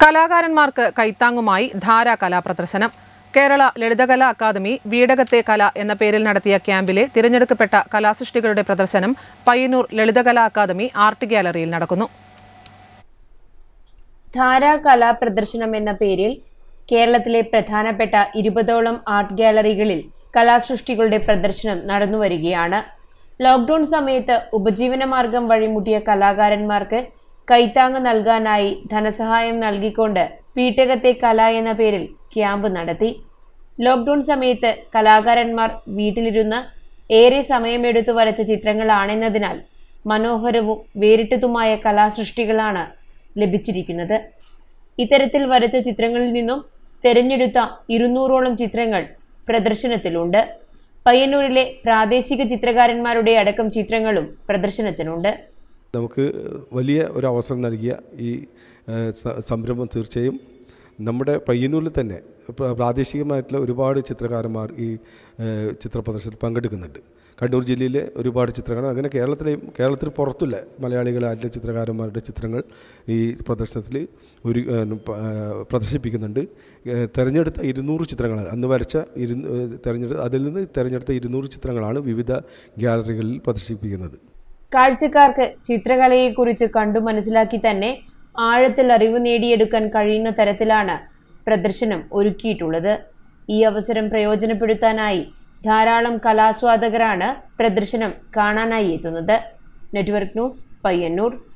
കലാകാരന്മാർക്ക് കൈത്താങ്ങുമായി ധാര കലാപ്രദർശനം കേരള ലളിതകലാ അക്കാദമി വീടകത്തെ കല എന്ന പേരിൽ നടത്തിയ ക്യാമ്പിലെ തിരഞ്ഞെടുക്കപ്പെട്ട കലാസൃഷ്ടികളുടെ പ്രദർശനം പയ്യന്നൂർ ലളിതകലാ അക്കാദമി ആർട്ട് ഗ്യാലറിയിൽ നടക്കുന്നു ധാര കലാ പ്രദർശനം എന്ന പേരിൽ കേരളത്തിലെ പ്രധാനപ്പെട്ട ഇരുപതോളം ആർട്ട് ഗാലറികളിൽ കലാസൃഷ്ടികളുടെ പ്രദർശനം നടന്നുവരികയാണ് ലോക്ക്ഡൌൺ സമയത്ത് ഉപജീവനമാർഗം വഴിമുട്ടിയ കലാകാരന്മാർക്ക് കൈത്താങ്ങ് നൽകാനായി ധനസഹായം നൽകിക്കൊണ്ട് വീട്ടകത്തെ കല എന്ന പേരിൽ ക്യാമ്പ് നടത്തി ലോക്ക്ഡൌൺ സമയത്ത് കലാകാരന്മാർ വീട്ടിലിരുന്ന് ഏറെ സമയമെടുത്തു വരച്ച ചിത്രങ്ങളാണെന്നതിനാൽ മനോഹരവും വേറിട്ടതുമായ കലാസൃഷ്ടികളാണ് ലഭിച്ചിരിക്കുന്നത് ഇത്തരത്തിൽ വരച്ച ചിത്രങ്ങളിൽ നിന്നും തെരഞ്ഞെടുത്ത ഇരുന്നൂറോളം ചിത്രങ്ങൾ പ്രദർശനത്തിലുണ്ട് പയ്യന്നൂരിലെ പ്രാദേശിക ചിത്രകാരന്മാരുടെ അടക്കം ചിത്രങ്ങളും പ്രദർശനത്തിനുണ്ട് നമുക്ക് വലിയ ഒരു അവസരം നൽകിയ ഈ ഏഹ്, സ- സംരംഭം തീർച്ചയായും നമ്മുടെ പയ്യന്നൂരിൽ തന്നെ പ്ര- പ്രാദേശികമായിട്ടുള്ള ഒരുപാട് ചിത്രകാരന്മാർ ഈ ഏഹ്, ചിത്ര പ്രദർശനത്തിൽ പങ്കെടുക്കുന്നുണ്ട് കണ്ണൂർ ജില്ലയിലെ ഒരുപാട് ചിത്രകാരൻ അങ്ങനെ കേരളത്തിലെയും കേരളത്തിന് പുറത്തുള്ള മലയാളികളായിട്ടുള്ള ചിത്രകാരന്മാരുടെ ചിത്രങ്ങൾ ഈ പ്രദർശനത്തിൽ ഒരു ഏഹ്, പ- ഏഹ്, പ്രദർശിപ്പിക്കുന്നുണ്ട് ഏഹ്, തെരഞ്ഞെടുത്ത ഇരുന്നൂറ് ചിത്രങ്ങളാണ് അന്ന് വരച്ച ഇരു തെരഞ്ഞെടുത്ത അതിൽ നിന്ന് തെരഞ്ഞെടുത്ത ഇരുന്നൂറ് ചിത്രങ്ങളാണ് വിവിധ ഗ്യാലറികളിൽ പ്രദർശിപ്പിക്കുന്നത് കാഴ്ചക്കാർക്ക് ചിത്രകലയെക്കുറിച്ച് കണ്ടു മനസ്സിലാക്കി തന്നെ ആഴത്തിൽ അറിവ് നേടിയെടുക്കാൻ കഴിയുന്ന തരത്തിലാണ് പ്രദർശനം ഒരുക്കിയിട്ടുള്ളത് ഈ അവസരം പ്രയോജനപ്പെടുത്താനായി ധാരാളം കലാസ്വാദകരാണ് പ്രദർശനം കാണാനായി എത്തുന്നത് നെറ്റ്വർക്ക് ന്യൂസ് പയ്യന്നൂർ